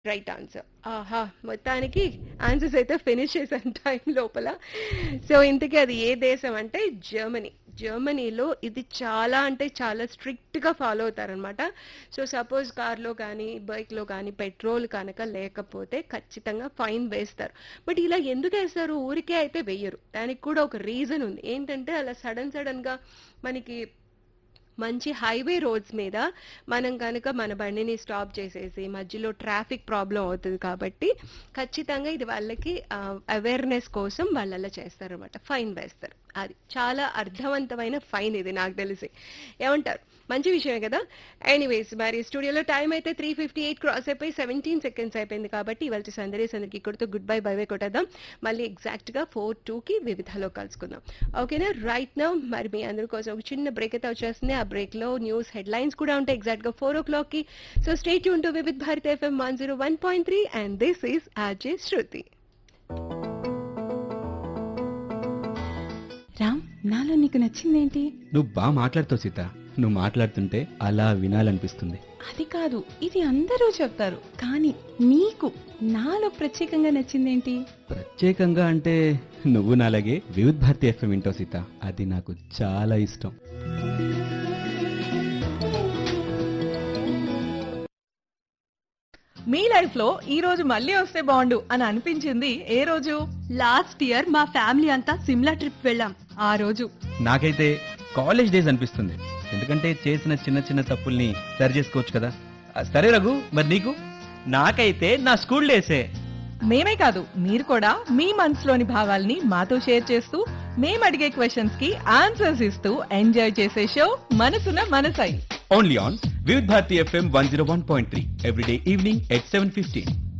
right answer ఆహా మొత్తానికి answers అయితే ఫినిష్ చేశాను టైం లోపల సో ఇంతకీ అది ఏ దేశం అంటే జర్మనీ జర్మనీలో ఇది చాలా అంటే చాలా స్ట్రిక్ట్గా ఫాలో అవుతారనమాట సో సపోజ్ కార్లో కానీ బైక్లో కానీ పెట్రోల్ కనుక లేకపోతే ఖచ్చితంగా ఫైన్ వేస్తారు బట్ ఇలా ఎందుకు వేస్తారు ఊరికే అయితే వెయ్యరు దానికి కూడా ఒక రీజన్ ఉంది ఏంటంటే అలా సడన్ సడన్గా మనకి మంచి హైవే రోడ్స్ మీద మనం కనుక మన బండిని స్టాప్ చేసేసి మధ్యలో ట్రాఫిక్ ప్రాబ్లం అవుతుంది కాబట్టి ఖచ్చితంగా ఇది వాళ్ళకి అవేర్నెస్ కోసం వాళ్ళు అలా చేస్తారనమాట ఫైన్ వేస్తారు అది చాలా అర్థవంతమైన ఫైన్ ఇది నాకు తెలిసి ఏమంటారు మంచి విషయమే కదా ఎనీవేస్ మరి స్టూడియోలో టైం అయితే త్రీ ఫిఫ్టీ ఎయిట్ క్రాస్ అయిపోయి సెవెంటీన్ సెకండ్స్ అయిపోయింది కాబట్టి ఇవాళ సందరేస్ అందరికి ఇక్కడితో గుడ్ బై బై బై కొట్టేద్దాం మళ్ళీ ఎగ్జాక్ట్గా ఫోర్ టూకి వివిధలో కలుసుకుందాం ఓకేనా రైట్ నౌ మరి మీ అందరి కోసం ఒక చిన్న బ్రేక్ అయితే వచ్చేస్తుంది ఆ బ్రేక్లో న్యూస్ హెడ్లైన్స్ కూడా ఉంటాయి ఎగ్జాక్ట్గా ఫోర్ ఓ క్లాక్కి సో స్టేట్ యూన్ to Vividh Bharat FM one zero one point three and this is RJ Shruti Ram నాలో నీకు నచ్చిందేంటి నువ్వు బాగా మాట్లాడుతావు సీత నువ్వు మాట్లాడుతుంటే అలా వినాలనిపిస్తుంది అది కాదు ఇది అందరూ చెప్తారు కానీ నీకు నాలో ప్రత్యేకంగా నచ్చిందేంటి ప్రత్యేకంగా అంటే నువ్వు నాలాగే వివిధ్ భారతి ఎఫ్ఎం వింటావు సీత అది నాకు చాలా ఇష్టం మీ లైఫ్ లో ఈ రోజు మళ్ళీ వస్తే బాగుండు అని అనిపించింది ఏ రోజు లాస్ట్ ఇయర్ మా ఫ్యామిలీ అంతా సిమ్లా ట్రిప్ వెళ్ళాం ఆ రోజు నాకైతే కాలేజ్ డేస్ అనిపిస్తుంది ఎందుకంటే చేసిన చిన్న చిన్న తప్పుల్ని సరి చేసుకోవచ్చు కదా ఆ, సరే రఘు మరి నీకు నాకైతే నా స్కూల్ డేసే మేమే కాదు మీరు కూడా మీ మనసులోని భావాల్ని మాతో షేర్ చేస్తూ మేము అడిగే క్వశ్చన్స్ కి ఆన్సర్స్ ఇస్తూ ఎంజాయ్ చేసే show Manasuna Manasai only on Vividh Bharati FM one zero one point three everyday evening at seven fifteen